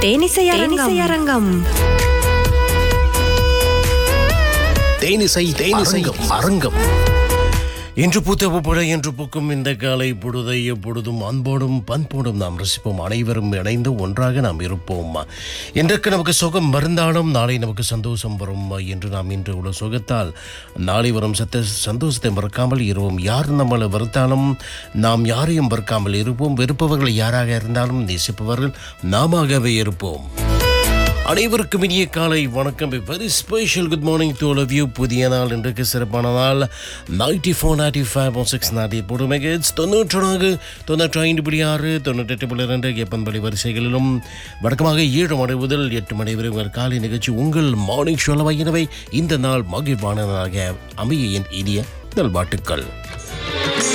தேனிசை தேனிசை அரங்கம் தேனிசை தேனிசை அரங்கம் இன்று பூத்த பூப்பட என்று பூக்கும் இந்த காலை பொழுதை எப்பொழுதும் அன்போடும் பண்போடும் நாம் ரசிப்போம் அனைவரும் இணைந்து ஒன்றாக நாம் இருப்போம் இன்றைக்கு நமக்கு சுகம் மருந்தாலும் நாளை நமக்கு சந்தோஷம் வரும் என்று நாம் இன்று உள்ள சுகத்தால் நாளை வரும் சத்த சந்தோஷத்தை மறக்காமல் இருவோம் யார் நம்மளை வெறுத்தாலும் நாம் யாரையும் வெறுக்காமல் இருப்போம் வெறுப்பவர்கள் யாராக இருந்தாலும் நேசிப்பவர்கள் நாமவே இருப்போம் அனைவருக்கும் இனிய காலை வணக்கம் very special good morning to all of you புதிய நாள் இன்றைக்கு சிறப்பான நாள் ninety four ninety five one six நாட்டி போடு மெகட்ஸ் தொண்ணூற்று நான்கு தொண்ணூற்றி ஐந்து புள்ளி ஆறு தொண்ணூற்றெட்டு புள்ளி ரெண்டு எப்பன்படி வரிசைகளிலும் வழக்கமாக ஏழு மணி முதல் எட்டு மணி வரை உங்கள் காலை நிகழ்ச்சி உங்கள் மார்னிங் ஷோலவை எனவே இந்த நாள் மகிழ்வானதாக அமைய என் இனிய நல்வாட்டுக்கள்